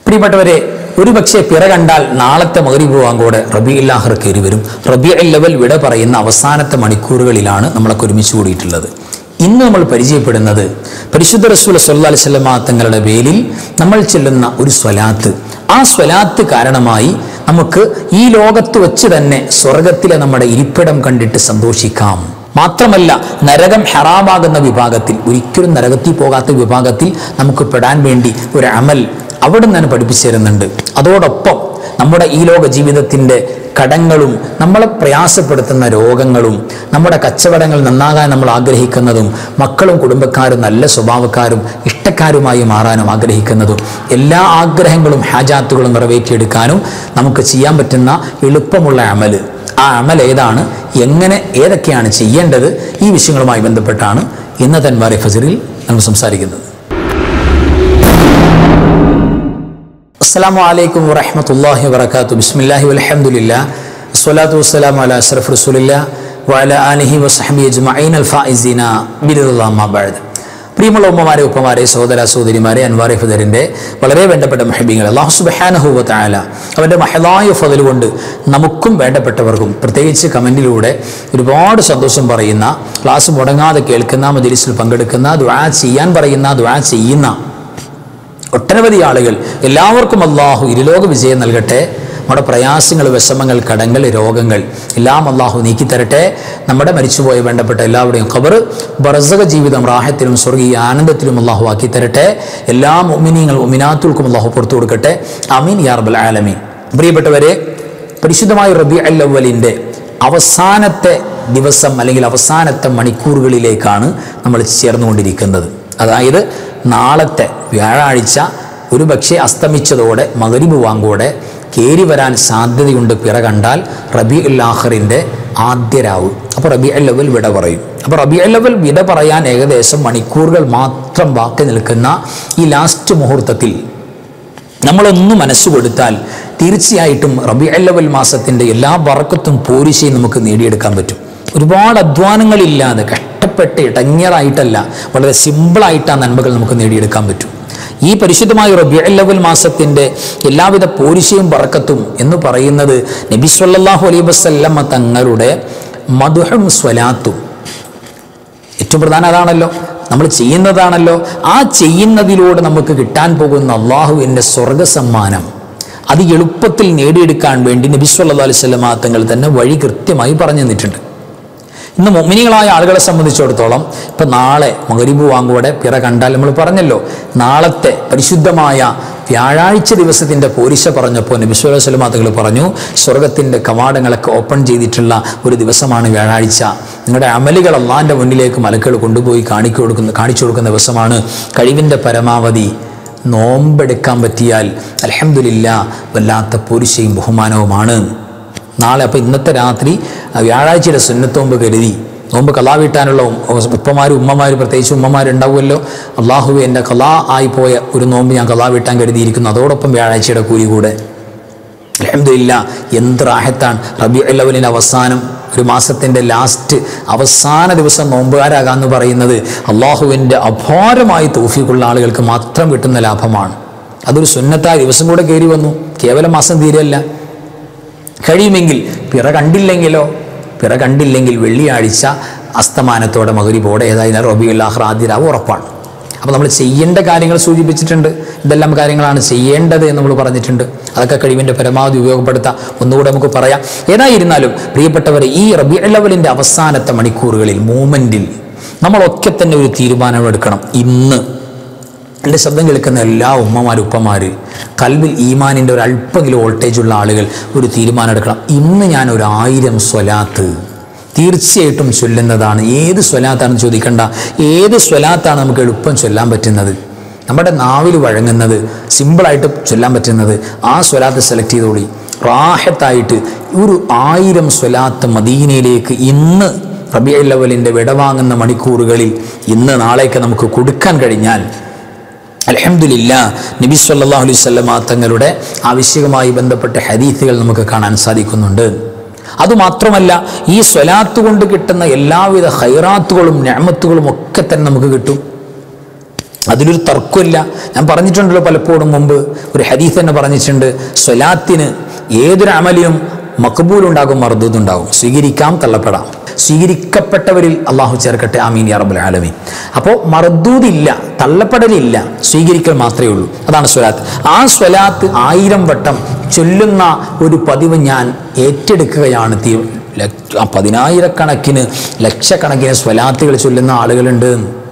പ്രിയപ്പെട്ടവരെ ഒരു പക്ഷേ പിറ കണ്ടാൽ നാളത്തെ മകരീബ് വാങ്കോടെ റബി ഇല്ലാഹർ കയറി വരും റബി ലെവൽ വിട പറയുന്ന അവസാനത്തെ മണിക്കൂറുകളിലാണ് നമ്മളൊക്കെ ഒരുമിച്ച് കൂടിയിട്ടുള്ളത് ഇന്ന് നമ്മൾ പരിചയപ്പെടുന്നത് പരിശുദ്ധ റസൂൽ സല്ലാ അലിസ്വല്ലാ തങ്ങളുടെ പേരിൽ നമ്മൾ ചെല്ലുന്ന ഒരു സ്വലാത്ത് ആ സ്വലാത്ത് കാരണമായി നമുക്ക് ഈ ലോകത്ത് വെച്ച് തന്നെ സ്വർഗത്തിലെ നമ്മുടെ ഇരിപ്പിടം കണ്ടിട്ട് സന്തോഷിക്കാം മാത്രമല്ല നരകം ഹറാമാകുന്ന വിഭാഗത്തിൽ ഒരിക്കലും നരകത്തിൽ പോകാത്ത വിഭാഗത്തിൽ നമുക്ക് പെടാൻ വേണ്ടി ഒരു അമൽ അവിടെ നിന്ന് പഠിപ്പിച്ചു തരുന്നുണ്ട് അതോടൊപ്പം നമ്മുടെ ഈ ലോക ജീവിതത്തിൻ്റെ കടങ്ങളും നമ്മളെ പ്രയാസപ്പെടുത്തുന്ന രോഗങ്ങളും നമ്മുടെ കച്ചവടങ്ങൾ നന്നാകാൻ നമ്മൾ ആഗ്രഹിക്കുന്നതും മക്കളും കുടുംബക്കാരും നല്ല സ്വഭാവക്കാരും ഇഷ്ടക്കാരുമായി മാറാനും ആഗ്രഹിക്കുന്നതും എല്ലാ ആഗ്രഹങ്ങളും ഹാജാത്തുകളും നിറവേറ്റിയെടുക്കാനും നമുക്ക് ചെയ്യാൻ പറ്റുന്ന എളുപ്പമുള്ള അമല് ആ അമൽ ഏതാണ് എങ്ങനെ ഏതൊക്കെയാണ് ചെയ്യേണ്ടത് ഈ വിഷയങ്ങളുമായി ബന്ധപ്പെട്ടാണ് ഇന്നത്തെ അൻവാറെ ഫസറിൽ നമ്മൾ സംസാരിക്കുന്നത് അസ്സാം വലൈക്കും വറഹമത്തല്ലാഹി വബർക്കാത്തു ബിസ്മില്ലാഹി വലഹമുല്ലാ വസ്സലാത്തു വസ്സലാമു അല അഷ്റഫ് റസൂലില്ല വഅല ആലിഹി വസഹബി അജ്മഈൻ അൽ ഫായിസീന ബിരുദല്ലാഹി ബഅദ് പ്രിയമുള്ള ഉമ്മമാരെ ഉപ്പമാരെ സഹോദര സഹോദരിമാരെ അൻവാറെ ഫദറിൻ്റെ വളരെ വേണ്ടപ്പെട്ട മഹബീങ്ങൾ അള്ളാഹു സുബഹാനഹുവ താല അവൻ്റെ മഹലായ ഫതൽ കൊണ്ട് നമുക്കും വേണ്ടപ്പെട്ടവർക്കും പ്രത്യേകിച്ച് കമൻറ്റിലൂടെ ഒരുപാട് സന്തോഷം പറയുന്ന ക്ലാസ് മുടങ്ങാതെ കേൾക്കുന്ന മജലിസിൽ പങ്കെടുക്കുന്ന ദുആ ചെയ്യാൻ പറയുന്ന ദുആ ചെയ്യുന്ന ഒട്ടനവധി ആളുകൾ എല്ലാവർക്കും അള്ളാഹു ഇരുലോക വിജയം നൽകട്ടെ നമ്മുടെ പ്രയാസങ്ങൾ വിഷമങ്ങൾ കടങ്ങൾ രോഗങ്ങൾ എല്ലാം അള്ളാഹു നീക്കിത്തരട്ടെ നമ്മുടെ മരിച്ചുപോയ വേണ്ടപ്പെട്ട എല്ലാവരുടെയും ഖബർ ബറസക ജീവിതം റാഹത്തിലും സ്വർഗീയ ആനന്ദത്തിലും അള്ളാഹു ആക്കി തരട്ടെ എല്ലാ മുമിനീങ്ങൾ ഉമിനാത്തുകൾക്കും അള്ളാഹു പുറത്തു കൊടുക്കട്ടെ അമീൻ യാർബൽ ആലമീൻ പ്രിയപ്പെട്ടവരെ പരിശുദ്ധമായ റബി അൽ അവലിൻ്റെ അവസാനത്തെ ദിവസം അല്ലെങ്കിൽ അവസാനത്തെ മണിക്കൂറുകളിലേക്കാണ് നമ്മൾ ചേർന്നുകൊണ്ടിരിക്കുന്നത് അതായത് നാളത്തെ വ്യാഴാഴ്ച ഒരു പക്ഷേ അസ്തമിച്ചതോടെ മകരിബ് വാങ്കോടെ കയറി വരാൻ സാധ്യതയുണ്ട് പിറ കണ്ടാൽ റബി ഉൽ ആഖറിൻ്റെ ആദ്യ രാവ് അപ്പോൾ റബി അൽ ലവൽ വിട പറയും അപ്പോൾ റബി അൽ ലവൽ വിട പറയാൻ ഏകദേശം മണിക്കൂറുകൾ മാത്രം ബാക്കി നിൽക്കുന്ന ഈ ലാസ്റ്റ് മുഹൂർത്തത്തിൽ നമ്മളൊന്ന് മനസ്സ് കൊടുത്താൽ തീർച്ചയായിട്ടും റബി അല്ലവൽ മാസത്തിൻ്റെ എല്ലാ വറക്കത്തും പോരിശയും നമുക്ക് നേടിയെടുക്കാൻ പറ്റും ഒരുപാട് അധ്വാനങ്ങളില്ലാതെ കഷ്ടപ്പെട്ട് ഇടങ്ങിയതായിട്ടല്ല വളരെ സിമ്പിളായിട്ട് ആ നന്മകൾ നമുക്ക് നേടിയെടുക്കാൻ പറ്റും ഈ പരിശുദ്ധമായ റബി അല്ലവൽ മാസത്തിൻ്റെ എല്ലാവിധ പോരിശയും പറക്കത്തും എന്ന് പറയുന്നത് നബി സല്ലല്ലാഹു അലൈഹി വസല്ലമ തങ്ങളുടെ മധുഹം സ്വലാത്തും ഏറ്റവും പ്രധാനം അതാണല്ലോ നമ്മൾ ചെയ്യുന്നതാണല്ലോ ആ ചെയ്യുന്നതിലൂടെ നമുക്ക് കിട്ടാൻ പോകുന്ന അള്ളാഹുവിൻ്റെ സ്വർഗ സമ്മാനം അത് എളുപ്പത്തിൽ നേടിയെടുക്കാൻ വേണ്ടി നബി സല്ലല്ലാഹു അലൈഹി വസല്ലമ തങ്ങൾ തന്നെ വഴി കൃത്യമായി പറഞ്ഞു തന്നിട്ടുണ്ട് ഇന്ന് മൊമിനികളായ ആളുകളെ സംബന്ധിച്ചിടത്തോളം ഇപ്പം നാളെ മകരിബ് വാങ്ങുവടെ പിറ കണ്ടാൽ നമ്മൾ പറഞ്ഞല്ലോ നാളത്തെ പരിശുദ്ധമായ വ്യാഴാഴ്ച ദിവസത്തിൻ്റെ പോരിശ പറഞ്ഞപ്പോൾ നബിസ്വല സ്വലമാതകൾ പറഞ്ഞു സ്വർഗത്തിൻ്റെ കവാടങ്ങളൊക്കെ ഓപ്പൺ ചെയ്തിട്ടുള്ള ഒരു ദിവസമാണ് വ്യാഴാഴ്ച നിങ്ങളുടെ അമലുകൾ അള്ളാൻ്റെ മുന്നിലേക്ക് മലക്കുകൾ കൊണ്ടുപോയി കാണിച്ചു കൊടുക്കുന്ന കാണിച്ചു കൊടുക്കുന്ന ദിവസമാണ് കഴിവിൻ്റെ പരമാവധി നോമ്പെടുക്കാൻ പറ്റിയാൽ അലഹമില്ല വല്ലാത്ത പോരിശയും ബഹുമാനവുമാണ് നാളെ അപ്പോൾ ഇന്നത്തെ രാത്രി ആ വ്യാഴാഴ്ചയുടെ സുന്നത്തോമ്പ് കരുതി നോമ്പ് കലാ വീട്ടാനുള്ള ഉപ്പമാരും ഉമ്മമാരും പ്രത്യേകിച്ച് ഉമ്മമാരുണ്ടാവുമല്ലോ അള്ളാഹു എൻ്റെ കലാ ആയിപ്പോയ ഒരു നോമ്പ് ഞാൻ കലാ വീട്ടാൻ കരുതിയിരിക്കുന്നു അതോടൊപ്പം വ്യാഴാഴ്ചയുടെ കൂലി കൂടെ അലഹമില്ല എന്ത് റാഹത്താണ് റബി അല്ലവലിൻ്റെ അവസാനം ഒരു മാസത്തിൻ്റെ ലാസ്റ്റ് അവസാന ദിവസം നോമ്പുകാരാകാന്ന് പറയുന്നത് അള്ളാഹുവിൻ്റെ അപാരമായി തോഫിക്കുള്ള ആളുകൾക്ക് മാത്രം കിട്ടുന്ന ലാഭമാണ് അതൊരു സുന്നത്തായ ദിവസം കൂടെ കയറി വന്നു കേവലം മാസം തീരെയല്ല കഴിയുമെങ്കിൽ പിറ കണ്ടില്ലെങ്കിലോ പിറ കണ്ടില്ലെങ്കിൽ വെള്ളിയാഴ്ച അസ്തമാനത്തോടെ മകരിപ്പോടെ ഏതായാലും റബിയുൽ ആഹ്റ ആദ്യരാവ് ഉറപ്പാണ് അപ്പോൾ നമ്മൾ ചെയ്യേണ്ട കാര്യങ്ങൾ സൂചിപ്പിച്ചിട്ടുണ്ട് ഇതെല്ലാം കാര്യങ്ങളാണ് ചെയ്യേണ്ടത് എന്ന് നമ്മൾ പറഞ്ഞിട്ടുണ്ട് അതൊക്കെ കഴിവിൻ്റെ പരമാവധി ഉപയോഗപ്പെടുത്താം ഒന്നുകൂടെ നമുക്ക് പറയാം ഏതായിരുന്നാലും പ്രിയപ്പെട്ടവരെ ഈ റബി ലവലിൻ്റെ അവസാനത്തെ മണിക്കൂറുകളിൽ മൂമെൻറ്റിൽ നമ്മളൊക്കെ തന്നെ ഒരു തീരുമാനമെടുക്കണം ഇന്ന് എൻ്റെ ശബ്ദം കേൾക്കുന്ന എല്ലാ ഉമ്മമാർ ഉപ്പമാർ കൽവിൽ ഈമാനിൻ്റെ ഒരു അല്പമെങ്കിലും വോൾട്ടേജ് ഉള്ള ആളുകൾ ഒരു തീരുമാനം എടുക്കണം ഇന്ന് ഞാൻ ഒരു ആയിരം സ്വലാത്ത് തീർച്ചയായിട്ടും ചൊല്ലുന്നതാണ് ഏത് സ്വലാത്താണെന്ന് ചോദിക്കണ്ട ഏത് സ്വലാത്താണ് നമുക്ക് എളുപ്പം ചൊല്ലാൻ പറ്റുന്നത് നമ്മുടെ നാവിൽ വഴങ്ങുന്നത് സിമ്പിളായിട്ട് ചൊല്ലാൻ പറ്റുന്നത് ആ സ്വലാത്ത് സെലക്ട് ചെയ്തോളി റാഹത്തായിട്ട് ഒരു ആയിരം സ്വലാത്ത് മദീനയിലേക്ക് ഇന്ന് റബിയ ലെവലിൻ്റെ വിടവാങ്ങുന്ന മണിക്കൂറുകളിൽ ഇന്ന് നാളേക്ക് നമുക്ക് കൊടുക്കാൻ കഴിഞ്ഞാൽ അലഹമില്ല നബി സല്ലാ അലൈഹി സ്വല്ലമ തങ്ങളുടെ ആവശ്യകമായി ബന്ധപ്പെട്ട ഹദീസുകൾ നമുക്ക് കാണാൻ സാധിക്കുന്നുണ്ട് അതുമാത്രമല്ല ഈ സ്വലാത്ത് കൊണ്ട് കിട്ടുന്ന എല്ലാവിധ ഹൈറാത്തുകളും ഞാമത്തുകളും ഒക്കെ തന്നെ നമുക്ക് കിട്ടും അതിലൊരു തർക്കമില്ല ഞാൻ പറഞ്ഞിട്ടുണ്ടല്ലോ പലപ്പോഴും മുമ്പ് ഒരു ഹദീസ് തന്നെ പറഞ്ഞിട്ടുണ്ട് സ്വലാത്തിന് ഏതൊരു അമലിനും മക്കബൂലുണ്ടാകും മർദൂദുണ്ടാകും സ്വീകരിക്കാം തള്ളപ്പെടാം സ്വീകരിക്കപ്പെട്ടവരിൽ അള്ളാഹു ചേർക്കട്ടെ ആമീൻ യാ റബ്ബുൽ ആലമീൻ അപ്പോൾ മർദൂദില്ല തള്ളപ്പെടലില്ല സ്വീകരിക്കൽ മാത്രമേ ഉള്ളൂ അതാണ് സ്വലാത്ത് ആ സ്വലാത്ത് ആയിരം വട്ടം ചൊല്ലുന്ന ഒരു പതിവ് ഞാൻ ഏറ്റെടുക്കുകയാണ് തീ ലക്ഷ- ആ പതിനായിരക്കണക്കിന് ലക്ഷക്കണക്കിന് സ്വലാത്തുകൾ ചൊല്ലുന്ന ആളുകളുണ്ട്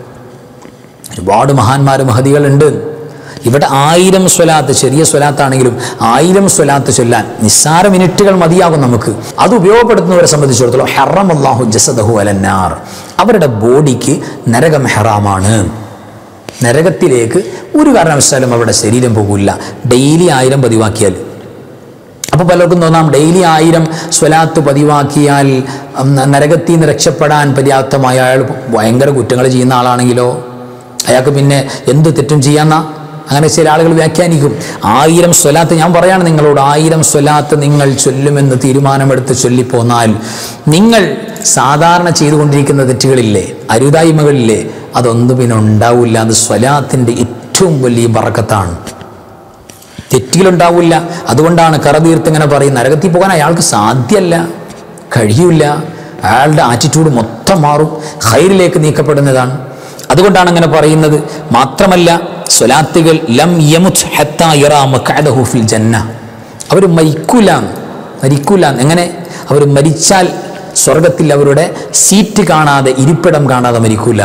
ഒരുപാട് മഹാന്മാർ മഹതികളുണ്ട് ഇവിടെ ആയിരം സ്വലാത്ത് ചെറിയ സ്വലാത്താണെങ്കിലും ആയിരം സ്വലാത്ത് ചൊല്ലാൻ നിസ്സാര മിനിറ്റുകൾ മതിയാകും നമുക്ക് അത് ഉപയോഗപ്പെടുത്തുന്നവരെ സംബന്ധിച്ചിടത്തോളം ഹെറം അള്ളാഹു ജസദഹു അലന്നാർ അവരുടെ ബോഡിക്ക് നരകം ഹെറാമാണ് നരകത്തിലേക്ക് ഒരു കാരണവശാലും അവരുടെ ശരീരം പോകില്ല ഡെയിലി ആയിരം പതിവാക്കിയാൽ അപ്പോൾ പലർക്കും തോന്നാം ഡെയിലി ആയിരം സ്വലാത്ത് പതിവാക്കിയാൽ ഉം, നരകത്തിൽ നിന്ന് രക്ഷപ്പെടാൻ പര്യാപ്തമായ അയാൾ ഭയങ്കര കുറ്റങ്ങൾ ചെയ്യുന്ന ആളാണെങ്കിലോ അയാൾക്ക് പിന്നെ എന്ത് തെറ്റും ചെയ്യാന്ന അങ്ങനെ ചില ആളുകൾ വ്യാഖ്യാനിക്കും ആയിരം സ്വലാത്ത് ഞാൻ പറയാണ് നിങ്ങളോട് ആയിരം സ്വലാത്ത് നിങ്ങൾ ചൊല്ലുമെന്ന് തീരുമാനമെടുത്ത് ചൊല്ലിപ്പോന്നാൽ നിങ്ങൾ സാധാരണ ചെയ്തുകൊണ്ടിരിക്കുന്ന തെറ്റുകളില്ലേ അരുതായ്മകളില്ലേ അതൊന്നും പിന്നെ ഉണ്ടാവില്ല അത് സ്വലാത്തിൻ്റെ ഏറ്റവും വലിയ ബറക്കത്താണ് തെറ്റിലുണ്ടാവില്ല അതുകൊണ്ടാണ് കറതീർത്ത് ഇങ്ങനെ പറയും നരകത്തിൽ പോകാൻ അയാൾക്ക് സാധ്യമല്ല കഴിയില്ല അയാളുടെ ആറ്റിറ്റ്യൂഡ് മൊത്തം മാറും ഹൈറിലേക്ക് നീക്കപ്പെടുന്നതാണ് അതുകൊണ്ടാണ് അങ്ങനെ പറയുന്നത് മാത്രമല്ല സ്വലാത്തുകൾ ലം യമുത് ഹത്താ യറാ മഖഅദഹു ഫിൽ ജന്ന അവർ മരിക്കൂല മരിക്കൂല എങ്ങനെ അവർ മരിച്ചാൽ സ്വർഗത്തിൽ അവരുടെ സീറ്റ് കാണാതെ ഇരിപ്പിടം കാണാതെ മരിക്കൂല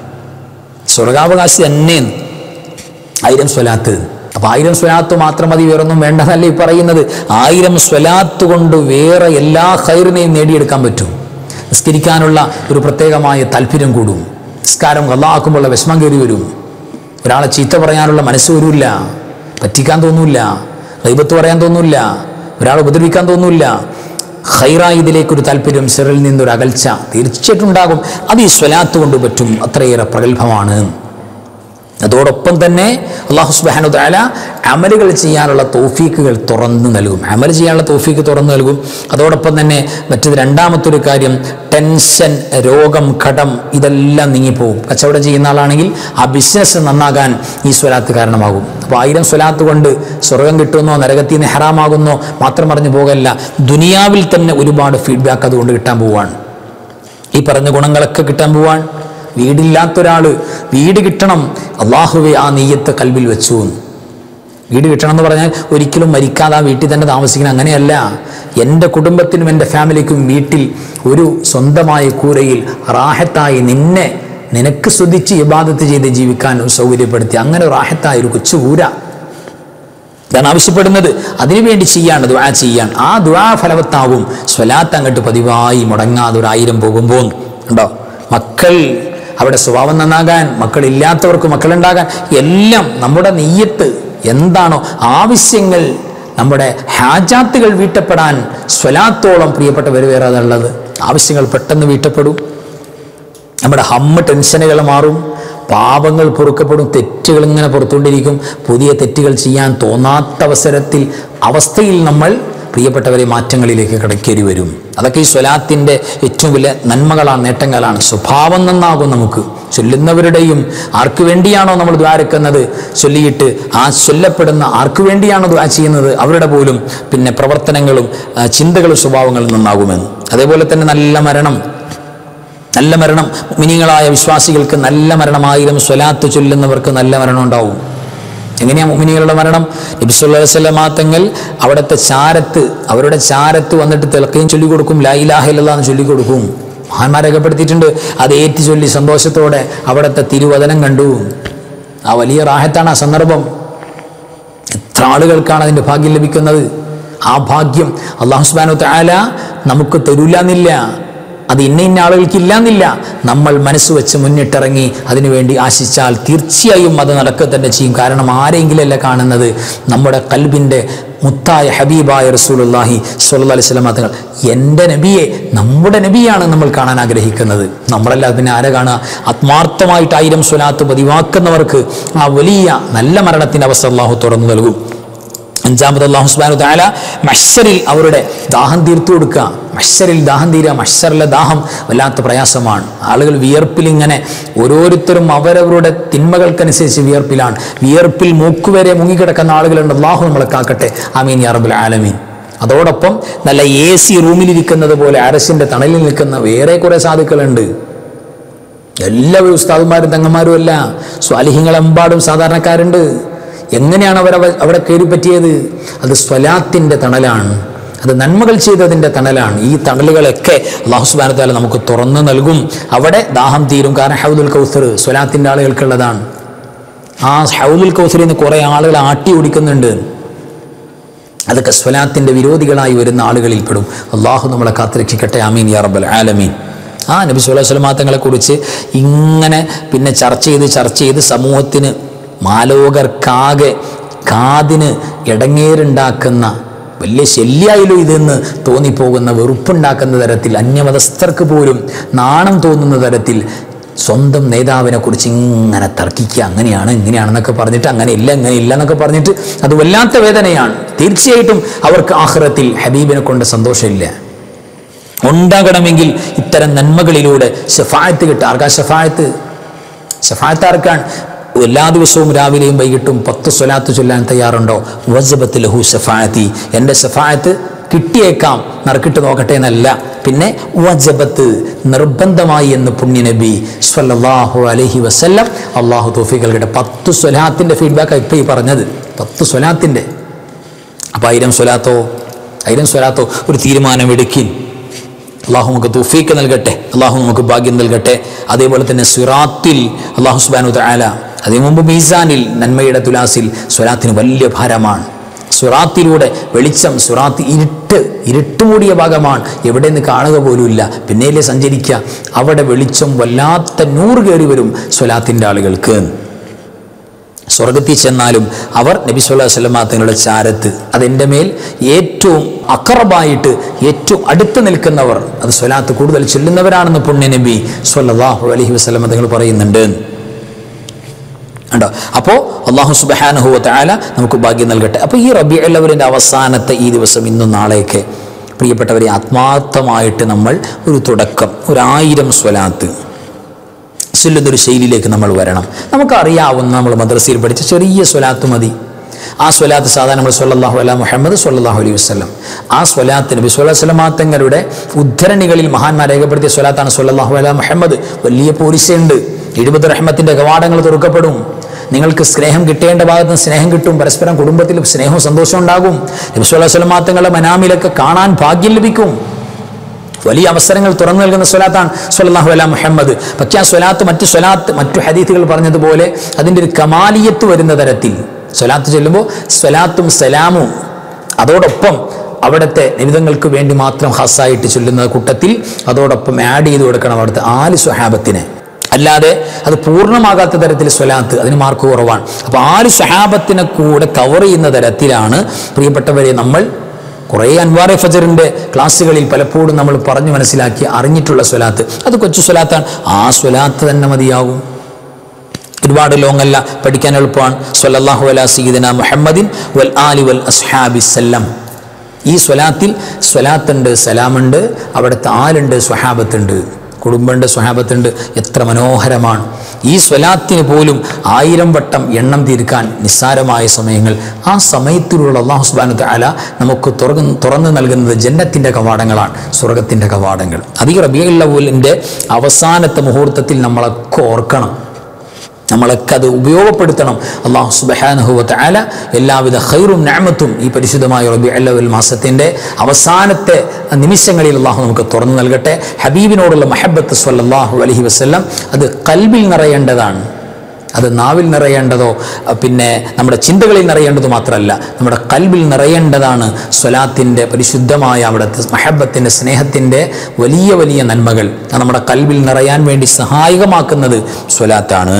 സ്വർഗാവകാശി തന്നെ ആയിരം സ്വലാത്ത് അപ്പൊ ആയിരം സ്വലാത്ത് മാത്രം മതി വേറൊന്നും വേണ്ടതല്ല ഈ പറയുന്നത് ആയിരം സ്വലാത്ത് കൊണ്ട് വേറെ എല്ലാ ഹൈറിനെയും നേടിയെടുക്കാൻ പറ്റും നിസ്കരിക്കാനുള്ള ഒരു പ്രത്യേകമായ താല്പര്യം കൂടും നിസ്കാരം കള്ളാക്കുമ്പോഴുള്ള വിഷമം കയറി വരും ഒരാളെ ചീത്ത പറയാനുള്ള മനസ്സ് വരില്ല പറ്റിക്കാൻ തോന്നൂല ദൈവത്ത് പറയാൻ തോന്നൂല ഒരാളെ ഉപദ്രവിക്കാൻ തോന്നൂല ഹൈറായി ഇതിലേക്കൊരു താല്പര്യം സിറിൽ നിന്നൊരു അകൽച്ച തീർച്ചയായിട്ടും ഉണ്ടാകും അത് ഈ സ്വലാത്ത് കൊണ്ട് പറ്റും അത്രയേറെ പ്രഗത്ഭമാണ് അതോടൊപ്പം തന്നെ അള്ളാഹു സുബാനു താല അമലുകൾ ചെയ്യാനുള്ള തോഫീക്കുകൾ തുറന്നു നൽകും അമൽ ചെയ്യാനുള്ള തോഫീക്ക് തുറന്നു നൽകും അതോടൊപ്പം തന്നെ മറ്റത് രണ്ടാമത്തെ ഒരു കാര്യം ടെൻഷൻ രോഗം കടം ഇതെല്ലാം നീങ്ങിപ്പോവും കച്ചവടം ചെയ്യുന്ന ആളാണെങ്കിൽ ആ ബിസിനസ് നന്നാകാൻ ഈ സ്വലാത്ത് കാരണമാകും അപ്പോൾ ആയിരം സ്വലാത്ത് കൊണ്ട് സ്വർഗം കിട്ടുന്നോ നരകത്തിൽ നിന്ന് ഹെറാമാകുന്നോ മാത്രം പറഞ്ഞു പോകല്ല ദുനിയാവിൽ തന്നെ ഒരുപാട് ഫീഡ്ബാക്ക് അതുകൊണ്ട് കിട്ടാൻ പോവാണ് ഈ പറഞ്ഞ ഗുണങ്ങളൊക്കെ കിട്ടാൻ പോവാൻ വീടില്ലാത്തൊരാള് വീട് കിട്ടണം അള്ളാഹുവെ ആ നെയ്യത്ത് കൽവിൽ വെച്ചു എന്ന്. വീട് കിട്ടണം എന്ന് പറഞ്ഞാൽ ഒരിക്കലും മരിക്കാതെ ആ വീട്ടിൽ തന്നെ താമസിക്കണം അങ്ങനെയല്ല എൻ്റെ കുടുംബത്തിനും എൻ്റെ ഫാമിലിക്കും വീട്ടിൽ ഒരു സ്വന്തമായ കൂരയിൽ റാഹത്തായി നിന്നെ നിനക്ക് സ്തുതിച്ച് ഇബാദത്ത് ചെയ്ത് ജീവിക്കാൻ സൗകര്യപ്പെടുത്തി അങ്ങനെ റാഹത്തായ ഒരു കൊച്ചു കൂര ഇതാണ് ആവശ്യപ്പെടുന്നത് അതിനുവേണ്ടി ചെയ്യാണ് ദുആ ചെയ്യാൻ ആ ദുആ ഫലവത്താവും സ്വലാത്ത് അങ്ങോട്ട് പതിവായി മുടങ്ങാതെ ഒരു ആയിരം പോകുമ്പോൾ ഉണ്ടോ മക്കൾ അവിടെ സ്വഭാവം നന്നാകാൻ മക്കളില്ലാത്തവർക്ക് മക്കളുണ്ടാകാൻ എല്ലാം നമ്മുടെ നെയ്യത്ത് എന്താണോ ആവശ്യങ്ങൾ നമ്മുടെ ഹാജാത്തുകൾ വീട്ടപ്പെടാൻ സ്വലാത്തോളം പ്രിയപ്പെട്ടവർ വേറെ അതുള്ളത് ആവശ്യങ്ങൾ പെട്ടെന്ന് വീട്ടപ്പെടും നമ്മുടെ ഹമ്മ് ടെൻഷനുകൾ മാറും പാപങ്ങൾ പൊറുക്കപ്പെടും തെറ്റുകൾ ഇങ്ങനെ പുറത്തുകൊണ്ടിരിക്കും പുതിയ തെറ്റുകൾ ചെയ്യാൻ തോന്നാത്ത അവസരത്തിൽ അവസ്ഥയിൽ നമ്മൾ പ്രിയപ്പെട്ടവരെ മാറ്റങ്ങളിലേക്ക് കിടക്കേണ്ടി വരും അതൊക്കെ ഈ സ്വലാത്തിൻ്റെ ഏറ്റവും വലിയ നന്മകളാണ് നേട്ടങ്ങളാണ് സ്വഭാവം നന്നാകും നമുക്ക് ചൊല്ലുന്നവരുടെയും ആർക്കു വേണ്ടിയാണോ നമ്മൾ ദ്വാരക്കുന്നത് ചൊല്ലിയിട്ട് ആ ചൊല്ലപ്പെടുന്ന ആർക്കു വേണ്ടിയാണോ ദ്വാ ചെയ്യുന്നത് അവരുടെ പോലും പിന്നെ പ്രവർത്തനങ്ങളും ആ, ചിന്തകളും സ്വഭാവങ്ങളും നന്നാകുമെന്ന് അതേപോലെ തന്നെ നല്ല മരണം നല്ല മരണം മിനിങ്ങളായ വിശ്വാസികൾക്ക് നല്ല മരണം ആയിരം സ്വലാത്ത് ചൊല്ലുന്നവർക്ക് നല്ല മരണം ഉണ്ടാവും എങ്ങനെയാ മുമിനികളുടെ മരണം നബിസുല്ലാ തങ്ങൾ അവിടുത്തെ ചാരത്ത് അവരുടെ ചാരത്ത് വന്നിട്ട് തിളക്കയും ചൊല്ലിക്കൊടുക്കും ലായിലാഹില്ല എന്ന് ചൊല്ലിക്കൊടുക്കും മഹാന്മാരെ രേഖപ്പെടുത്തിയിട്ടുണ്ട് അത് ഏറ്റി ചൊല്ലി സന്തോഷത്തോടെ അവിടുത്തെ തിരുവചനം കണ്ടു ആ വലിയ റാഹത്താണ് ആ സന്ദർഭം എത്ര ആളുകൾക്കാണ് അതിൻ്റെ ഭാഗ്യം ലഭിക്കുന്നത് ആ ഭാഗ്യം അള്ളാഹു സുബാനു താല നമുക്ക് തരൂലെന്നില്ല അത് ഇന്ന ഇന്ന ആളുകൾക്ക് ഇല്ലാന്നില്ല നമ്മൾ മനസ്സ് വെച്ച് മുന്നിട്ടിറങ്ങി അതിനുവേണ്ടി ആശിച്ചാൽ തീർച്ചയായും അത് നടക്കുക തന്നെ ചെയ്യും കാരണം ആരെങ്കിലല്ല കാണുന്നത് നമ്മുടെ കൽബിൻ്റെ മുത്തായ ഹബീബായ റസൂലുല്ലാഹി സ്വല്ലല്ലാഹി അലൈഹി വസല്ലം തങ്ങൾ എൻ്റെ നബിയെ നമ്മുടെ നബിയാണ് നമ്മൾ കാണാൻ ആഗ്രഹിക്കുന്നത് നമ്മളല്ല പിന്നെ ആരെ കാണുക ആത്മാർത്ഥമായിട്ട് ആയിരം സ്വലാത്ത് പതിവാക്കുന്നവർക്ക് ആ വലിയ നല്ല മരണത്തിൻ്റെ അവസ്ഥ അള്ളാഹു തുറന്നു നൽകും അഞ്ചാമത് അള്ളാഹു സുബാനു താല മഷറിൽ അവരുടെ ദാഹം തീർത്തു കൊടുക്കുക മഷറിൽ ദാഹം തീരുക മഷറിലെ ദാഹം വല്ലാത്ത പ്രയാസമാണ് ആളുകൾ വിയർപ്പിൽ ഇങ്ങനെ ഓരോരുത്തരും അവരവരുടെ തിന്മകൾക്കനുസരിച്ച് വിയർപ്പിലാണ് വിയർപ്പിൽ മൂക്കുവരെ മുങ്ങിക്കിടക്കുന്ന ആളുകളുണ്ട് അള്ളാഹു നമ്മളെ കാക്കട്ടെ ആമീൻ യാ റബ്ബുൽ ആലമീൻ അതോടൊപ്പം നല്ല എ സി റൂമിലിരിക്കുന്നത് പോലെ അരസിൻ്റെ തണലിൽ നിൽക്കുന്ന വേറെ കുറേ സാധുക്കളുണ്ട് എല്ലാവരും ഉസ്താദുമാരും തങ്ങന്മാരും അല്ല സ്വാലിഹ്യങ്ങളെമ്പാടും സാധാരണക്കാരുണ്ട് എങ്ങനെയാണ് അവർ അവ- അവിടെ കയറി പറ്റിയത് അത് സ്വലാത്തിൻ്റെ തണലാണ് അത് നന്മകൾ ചെയ്തതിൻ്റെ തണലാണ് ഈ തണലുകളൊക്കെ അള്ളാഹു സുബാനത്താല നമുക്ക് തുറന്നു നൽകും അവിടെ ദാഹം തീരും കാരണം ഹൗദുൽ കൗസർ സ്വലാത്തിൻ്റെ ആളുകൾക്കുള്ളതാണ് ആ ഹൗദുൽ കൗസറിൽ നിന്ന് കുറേ ആളുകൾ ആട്ടി ഓടിക്കുന്നുണ്ട് അതൊക്കെ സ്വലാത്തിൻ്റെ വിരോധികളായി വരുന്ന ആളുകളിൽ പെടും അള്ളാഹു നമ്മളെ കാത്തുരക്ഷിക്കട്ടെ അമീൻ യാ റബ്ബൽ ആലമീൻ ആ നബി സുല്ലാ സ്വലമാങ്ങളെ കുറിച്ച് ഇങ്ങനെ പിന്നെ ചർച്ച ചെയ്ത് ചർച്ച ചെയ്ത് സമൂഹത്തിന് മാലോകർക്കാകെ കാതിന് ഇടങ്ങേറുണ്ടാക്കുന്ന വലിയ ശല്യായാലോ ഇതെന്ന് തോന്നിപ്പോകുന്ന വെറുപ്പുണ്ടാക്കുന്ന തരത്തിൽ അന്യമതസ്ഥർക്ക് പോലും നാണം തോന്നുന്ന തരത്തിൽ സ്വന്തം നേതാവിനെ കുറിച്ച് ഇങ്ങനെ തർക്കിക്കുക അങ്ങനെയാണ് ഇങ്ങനെയാണെന്നൊക്കെ പറഞ്ഞിട്ട് അങ്ങനെ ഇല്ല അങ്ങനെ ഇല്ല എന്നൊക്കെ പറഞ്ഞിട്ട് അത് വല്ലാത്ത വേദനയാണ് തീർച്ചയായിട്ടും അവർക്ക് ആഹ്റത്തിൽ ഹബീബിനെ കൊണ്ട് സന്തോഷമില്ല ഉണ്ടാകണമെങ്കിൽ ഇത്തരം നന്മകളിലൂടെ ഷഫായത്ത് കിട്ടുക ആർക്കാ ഷഫായത്ത് ഷഫായത്ത് ആർക്കാണ് എല്ലാ ദിവസവും രാവിലെയും വൈകിട്ടും പത്ത് സ്വലാത്ത് ചൊല്ലാൻ തയ്യാറുണ്ടോ വജബത്ത് ലഹു ഷഫായത്തി എൻ്റെ ഷഫായത്ത് കിട്ടിയേക്കാം നറുക്കിട്ട് നോക്കട്ടെ എന്നല്ല പിന്നെ വജബത്ത് നിർബന്ധമായി എന്ന് പുണ്യനബി സ്വല്ലല്ലാഹു അലൈഹി വസല്ലം അള്ളാഹു തോഫിക് നൽകട്ടെ പത്ത് സ്വലാത്തിൻ്റെ ഫീഡ്ബാക്കാണ് ഇപ്പോൾ ഈ പറഞ്ഞത് പത്ത് സ്വലാത്തിൻ്റെ അപ്പോൾ ആയിരം സ്വലാത്തോ ആയിരം സ്വലാത്തോ ഒരു തീരുമാനമെടുക്കിൻ അള്ളാഹു നമുക്ക് തുഫീക്ക് നൽകട്ടെ അള്ളാഹു നമുക്ക് ഭാഗ്യം നൽകട്ടെ അതേപോലെ തന്നെ സിറാത്തിൽ അള്ളാഹു സുബാനു താല അതിനു മുമ്പ് മീസാനിൽ നന്മയുടെ തുലാസിൽ സ്വലാത്തിന് വലിയ ഭാരമാണ് സുറാത്തിലൂടെ വെളിച്ചം സുറാത്ത് ഇരുട്ട് ഇരുട്ട് മൂടിയ ഭാഗമാണ് എവിടെ നിന്ന് കാണുക പോലുമില്ല പിന്നെയല്ലേ സഞ്ചരിക്കുക അവിടെ വെളിച്ചം വല്ലാത്ത നൂറ് കയറി വരും സ്വലാത്തിൻ്റെ ആളുകൾക്ക് സ്വർഗത്തിൽ ചെന്നാലും അവർ നബി സ്വല്ലാ വല്ലമ തങ്ങളുടെ ചാരത്ത് അതെൻ്റെ മേൽ ഏറ്റവും അക്കറബായിട്ട് ഏറ്റവും അടുത്ത് നിൽക്കുന്നവർ അത് സ്വലാത്ത് കൂടുതൽ ചൊല്ലുന്നവരാണെന്ന് പുണ്യ നബി സ്വല്ലല്ലാഹു അലൈഹി വസല്ലമ തങ്ങൾ പറയുന്നുണ്ട് ഉണ്ടോ അപ്പോൾ അള്ളാഹു സുബഹാനഹുവ താല നമുക്ക് ഭാഗ്യം നൽകട്ടെ അപ്പോൾ ഈ റബി അല്ലവരിൻ്റെ അവസാനത്തെ ഈ ദിവസം ഇന്നും നാളെയൊക്കെ പ്രിയപ്പെട്ടവരെ ആത്മാർത്ഥമായിട്ട് നമ്മൾ ഒരു തുടക്കം ഒരായിരം സ്വലാത്ത് ചൊല്ലുന്നൊരു ശൈലിയിലേക്ക് നമ്മൾ വരണം നമുക്കറിയാവുന്ന നമ്മൾ മദ്രസയിൽ പഠിച്ച ചെറിയ സ്വലാത്ത് മതി ആ സ്വലാത്ത് സാധാരണ നമ്മൾ സല്ലല്ലാഹു അല മുഹമ്മദ് സല്ലല്ലാഹു അലൈഹി വസല്ലം ആ സ്വലാത്ത് നബി സ്വല്ലല്ലാഹു അലൈഹി വസല്ലം തങ്ങളുടെ ഉദ്ധരണികളിൽ മഹാന്മാർ രേഖപ്പെടുത്തിയ സ്വലാത്താണ് സല്ലല്ലാഹു അല മുഹമ്മദ് വലിയ പോലീസുണ്ട് എഴുപത് റഹ്മത്തിൻ്റെ കവാടങ്ങൾ തുറക്കപ്പെടും നിങ്ങൾക്ക് സ്നേഹം കിട്ടേണ്ട ഭാഗത്ത് നിന്ന് സ്നേഹം കിട്ടും പരസ്പരം കുടുംബത്തിൽ സ്നേഹവും സന്തോഷവും ഉണ്ടാകും നബി സ്വല്ലല്ലാഹു അലൈഹി വസല്ലം തങ്ങളുടെ മനാമിലൊക്കെ കാണാൻ ഭാഗ്യം ലഭിക്കും വലിയ അവസരങ്ങൾ തുറന്നു നൽകുന്ന സ്വലാത്താണ് സ്വല്ലല്ലാഹു അല മുഹമ്മദ് പക്ഷേ ആ സ്വലാത്ത് മറ്റു സ്വലാത്ത് മറ്റു ഹദീത്തുകൾ പറഞ്ഞതുപോലെ അതിൻ്റെ ഒരു കമാലിയത്ത് വരുന്ന തരത്തിൽ സ്വലാത്ത് ചൊല്ലുമ്പോൾ സ്വലാത്തും സലാമും അതോടൊപ്പം അവിടുത്തെ നിമിതങ്ങൾക്ക് വേണ്ടി മാത്രം ഹസ്സായിട്ട് ചൊല്ലുന്ന കൂട്ടത്തിൽ അതോടൊപ്പം ആഡ് ചെയ്ത് കൊടുക്കണം അവിടുത്തെ ആല് സ്വഹാബത്തിനെ അല്ലാതെ അത് പൂർണ്ണമാകാത്ത തരത്തിൽ സ്വലാത്ത് അതിന് മാർക്ക് കുറവാണ് അപ്പോൾ ആല് സ്വഹാബത്തിനെ കൂടെ കവർ ചെയ്യുന്ന തരത്തിലാണ് പ്രിയപ്പെട്ടവരെ നമ്മൾ കുറേ അൻവാറെ ഫജറിൻ്റെ ക്ലാസ്സുകളിൽ പലപ്പോഴും നമ്മൾ പറഞ്ഞു മനസ്സിലാക്കി അറിഞ്ഞിട്ടുള്ള സ്വലാത്ത് അത് കൊച്ചു സ്വലാത്താണ് ആ സ്വലാത്ത് തന്നെ മതിയാവും ഒരുപാട് ലോങ് അല്ല പഠിക്കാൻ എളുപ്പമാണ് സ്വല്ലല്ലാഹു അലാ സീദന മുഹമ്മദിൻ വൽ ആലി വൽ അസ്ഹാബി സല്ലം ഈ സ്വലാത്തിൽ സ്വലാത്തുണ്ട് സലാമുണ്ട് അവിടുത്തെ ആലുണ്ട് സ്വഹാബത്തുണ്ട് കുടുംബമുണ്ട് സ്വഹാബത്തുണ്ട് എത്ര മനോഹരമാണ് ഈ സ്വലാത്തിന് പോലും ആയിരം വട്ടം എണ്ണം തീർക്കാൻ നിസ്സാരമായ സമയങ്ങൾ ആ സമയത്തിലുള്ള അള്ളാഹു സുബാനു അല നമുക്ക് തുറന്ന് തുറന്നു നൽകുന്നത് ജന്നത്തിൻ്റെ കവാടങ്ങളാണ് സ്വർഗത്തിൻ്റെ കവാടങ്ങൾ അത് ഈ റബിയുല്ലവലിൻ്റെ അവസാനത്തെ മുഹൂർത്തത്തിൽ നമ്മളൊക്കെ ഓർക്കണം നമ്മളൊക്കെ അത് ഉപയോഗപ്പെടുത്തണം അള്ളാഹു സുബഹാനഹുവത്ത് ആല എല്ലാവിധ ഖൈറും ഞാമത്തും ഈ പരിശുദ്ധമായ റബി അല്ലവൽ മാസത്തിൻ്റെ അവസാനത്തെ നിമിഷങ്ങളിൽ അള്ളാഹു നമുക്ക് തുറന്നു നൽകട്ടെ ഹബീബിനോടുള്ള മഹബത്ത് സ്വല്ലല്ലാഹു അലഹി വസ്ല്ലം അത് കൽബിൽ നിറയേണ്ടതാണ് അത് നാവിൽ നിറയേണ്ടതോ അഹ് പിന്നെ നമ്മുടെ ചിന്തകളിൽ നിറയേണ്ടത് മാത്രമല്ല നമ്മുടെ കൽബിൽ നിറയേണ്ടതാണ് സ്വലാത്തിൻ്റെ പരിശുദ്ധമായ അവിടുത്തെ മഹബത്തിൻ്റെ സ്നേഹത്തിൻ്റെ വലിയ വലിയ നന്മകൾ അത് നമ്മുടെ കൽബിൽ നിറയാൻ വേണ്ടി സഹായകമാക്കുന്നത് സ്വലാത്താണ്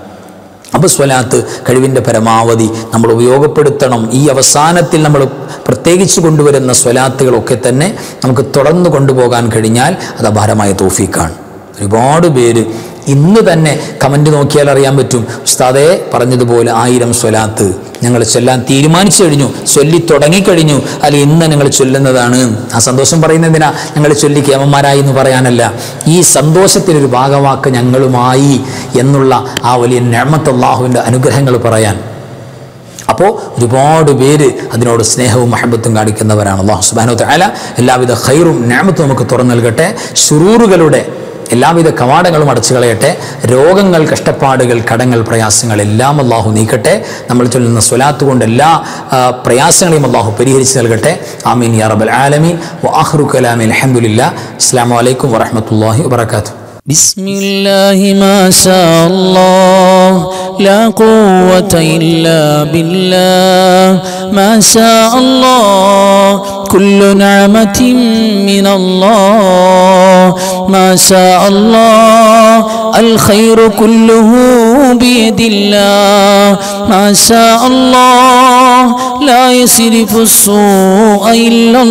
അപ്പോൾ സ്വലാത്ത് കഴിവിൻ്റെ പരമാവധി നമ്മൾ ഉപയോഗപ്പെടുത്തണം ഈ അവസാനത്തിൽ നമ്മൾ പ്രത്യേകിച്ച് കൊണ്ടുവരുന്ന സ്വലാത്തുകളൊക്കെ തന്നെ നമുക്ക് തുടർന്ന് കൊണ്ടുപോകാൻ കഴിഞ്ഞാൽ അത് അപാരമായ തോഫീക്കാണ് ഒരുപാട് പേര് ഇന്ന് തന്നെ കമൻറ്റ് നോക്കിയാൽ അറിയാൻ പറ്റും ഉസ്താദെ പറഞ്ഞതുപോലെ ആയിരം സ്വലാത്ത് ഞങ്ങൾ ചൊല്ലാൻ തീരുമാനിച്ചു കഴിഞ്ഞു ചൊല്ലി തുടങ്ങിക്കഴിഞ്ഞു അല്ലെങ്കിൽ ഇന്ന് ഞങ്ങൾ ചൊല്ലുന്നതാണ് ആ സന്തോഷം പറയുന്നതിനാ ഞങ്ങൾ ചൊല്ലി കേമന്മാരായി എന്ന് പറയാനല്ല ഈ സന്തോഷത്തിനൊരു ഭാഗമാക്ക് ഞങ്ങളുമായി എന്നുള്ള ആ വലിയ ഞാമത്തല്ലാഹുവിൻ്റെ അനുഗ്രഹങ്ങൾ പറയാൻ അപ്പോൾ ഒരുപാട് പേര് അതിനോട് സ്നേഹവും മഹബത്തും കാണിക്കുന്നവരാണ് അള്ളാഹു സുബാനു തആല എല്ലാവിധ ഖൈറും ഞാമത്തും നമുക്ക് തുറന്നു നൽകട്ടെ ശുറൂറുകളുടെ എല്ലാവിധ കവാടങ്ങളും അടച്ചു കളയട്ടെ രോഗങ്ങൾ കഷ്ടപ്പാടുകൾ കടങ്ങൾ പ്രയാസങ്ങൾ എല്ലാം അള്ളാഹു നീക്കട്ടെ നമ്മൾ ചൊല്ലുന്ന സ്വലാത്ത് കൊണ്ട് എല്ലാ ആ, പ്രയാസങ്ങളെയും അള്ളാഹു പരിഹരിച്ച് നൽകട്ടെ ആമീൻ യാ റബ്ബൽ ആലമീൻ വആഖിറു കലാമി അൽഹംദുലില്ലാ അസ്സലാമു അലൈക്കും വറഹ്മത്തുള്ളാഹി വബറകാതുഹു بسم الله ما شاء الله لا قوة إلا بالله ما شاء الله كل نعمة من الله ما شاء الله الخير كله بيد الله ما شاء الله لا يصرف السوء إلا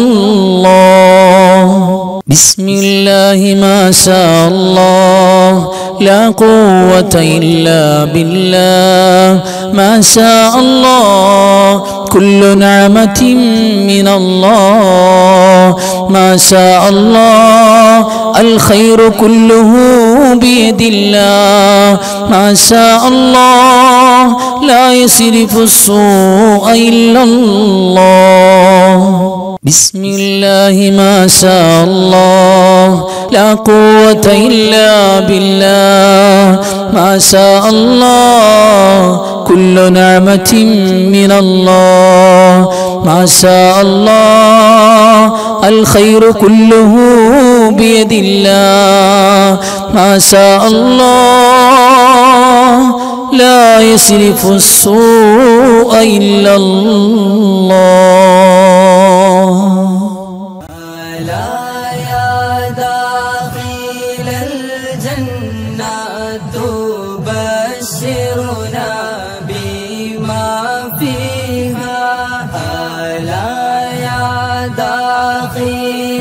الله بسم الله ما شاء الله لا قوة إلا بالله ما شاء الله كل نعمة من الله ما شاء الله الخير كله بيد الله ما شاء الله لا يصرف السوء إلا الله بسم الله ما شاء الله لا قوة إلا بالله ما شاء الله كل نعمة من الله ما شاء الله الخير كله بيد الله ما شاء الله لا يصرف السوء إلا الله ألا يا داخل الجنة تبشرنا بما فيها ألا يا داخل